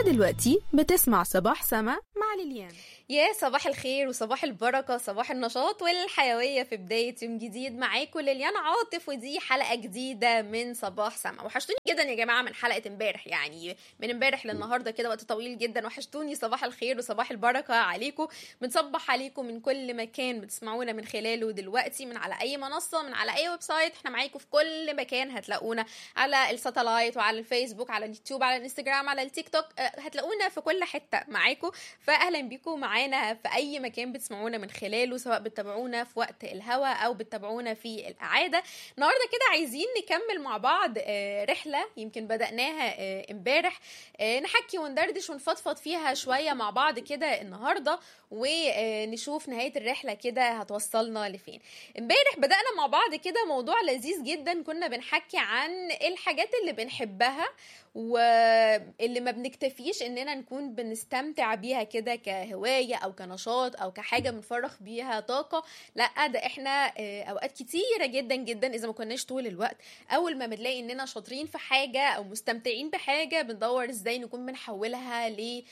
دلوقتي بتسمع صباح سما مع ليليان يا صباح الخير وصباح البركة صباح النشاط والحيوية في بداية يوم جديد معاكم ليليان عاطف ودي حلقة جديدة من صباح سما وحشتوني جدا يا جماعة من حلقة امبارح يعني من امبارح للنهاردة كده وقت طويل جدا وحشتوني صباح الخير وصباح البركة عليكم بنصبح عليكم من كل مكان بتسمعونا من خلاله دلوقتي من على أي منصة من على أي ويب سايت احنا معاكم في كل مكان هتلاقونا على الساتلايت وعلى الفيسبوك على اليوتيوب على الانستجرام على التيك توك أه، هتلاقونا في كل حتة معاكم فأهلا بيكم معانا في اي مكان بتسمعونا من خلاله سواء بتتابعونا في وقت الهوا او بتتابعونا في الاعاده النهارده كده عايزين نكمل مع بعض آه، رحله يمكن بداناها آه، امبارح آه، نحكي وندردش ونفضفض فيها شويه مع بعض كده النهارده ونشوف نهايه الرحله كده هتوصلنا لفين امبارح بدانا مع بعض كده موضوع لذيذ جدا كنا بنحكي عن الحاجات اللي بنحبها واللي ما بنكتفيش اننا نكون بنستمتع بيها كده كهوايه او كنشاط او كحاجه بنفرغ بيها طاقه لا ده احنا آه، اوقات كتيره جدا جدا اذا ما كناش طول الوقت اول ما بنلاقي اننا شاطرين في حاجه او مستمتعين بحاجه بندور ازاي نكون بنحولها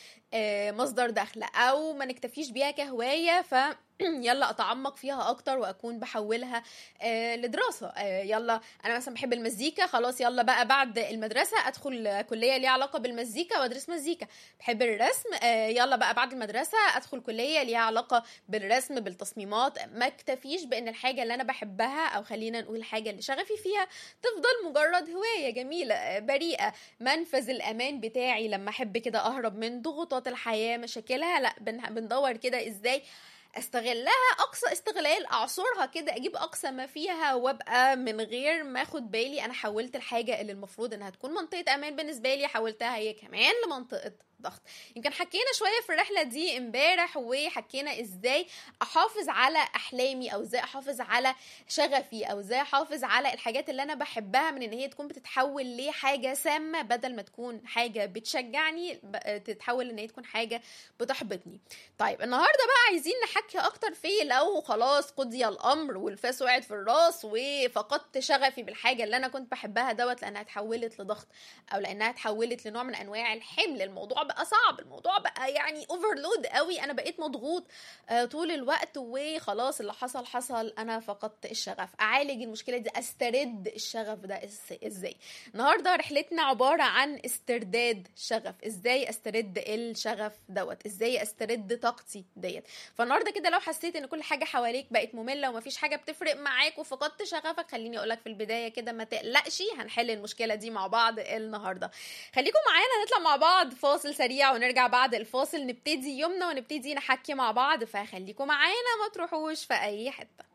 لمصدر دخل او ما نكتفيش بيها كهوايه ف يلا اتعمق فيها اكتر واكون بحولها آه لدراسه آه يلا انا مثلا بحب المزيكا خلاص يلا بقى بعد المدرسه ادخل كليه ليها علاقه بالمزيكا وادرس مزيكا بحب الرسم آه يلا بقى بعد المدرسه ادخل كليه ليها علاقه بالرسم بالتصميمات ما اكتفيش بان الحاجه اللي انا بحبها او خلينا نقول الحاجه اللي شغفي فيها تفضل مجرد هوايه جميله آه، بريئه منفذ الامان بتاعي لما احب كده اهرب من ضغوطات الحياه مشاكلها لا بن- بندور كده ازاي استغلها اقصى استغلال اعصرها كده اجيب اقصى ما فيها وابقى من غير ما اخد بالي انا حولت الحاجه اللي المفروض انها تكون منطقه امان بالنسبه لي حولتها هي كمان لمنطقه ضغط يمكن حكينا شويه في الرحله دي امبارح وحكينا ازاي احافظ على احلامي او ازاي احافظ على شغفي او ازاي احافظ على الحاجات اللي انا بحبها من ان هي تكون بتتحول لحاجه سامه بدل ما تكون حاجه بتشجعني ب- تتحول ان هي تكون حاجه بتحبطني طيب النهارده بقى عايزين نحكي اكتر في لو خلاص قضي الامر والفاس وقعت في الراس وفقدت شغفي بالحاجه اللي انا كنت بحبها دوت لانها اتحولت لضغط او لانها اتحولت لنوع من انواع الحمل الموضوع بقى صعب الموضوع بقى يعني اوفرلود قوي انا بقيت مضغوط آه، طول الوقت وخلاص اللي حصل حصل انا فقدت الشغف اعالج المشكله دي استرد الشغف ده إز- ازاي النهارده رحلتنا عباره عن استرداد شغف ازاي استرد الشغف دوت ازاي استرد طاقتي ديت فالنهارده كده لو حسيت ان كل حاجه حواليك بقت ممله ومفيش حاجه بتفرق معاك وفقدت شغفك خليني اقولك في البدايه كده ما تقلقش هنحل المشكله دي مع بعض النهارده خليكم معانا نطلع مع بعض فاصل سريع ونرجع بعد الفاصل نبتدي يومنا ونبتدي نحكي مع بعض فخليكم معانا ما تروحوش في اي حته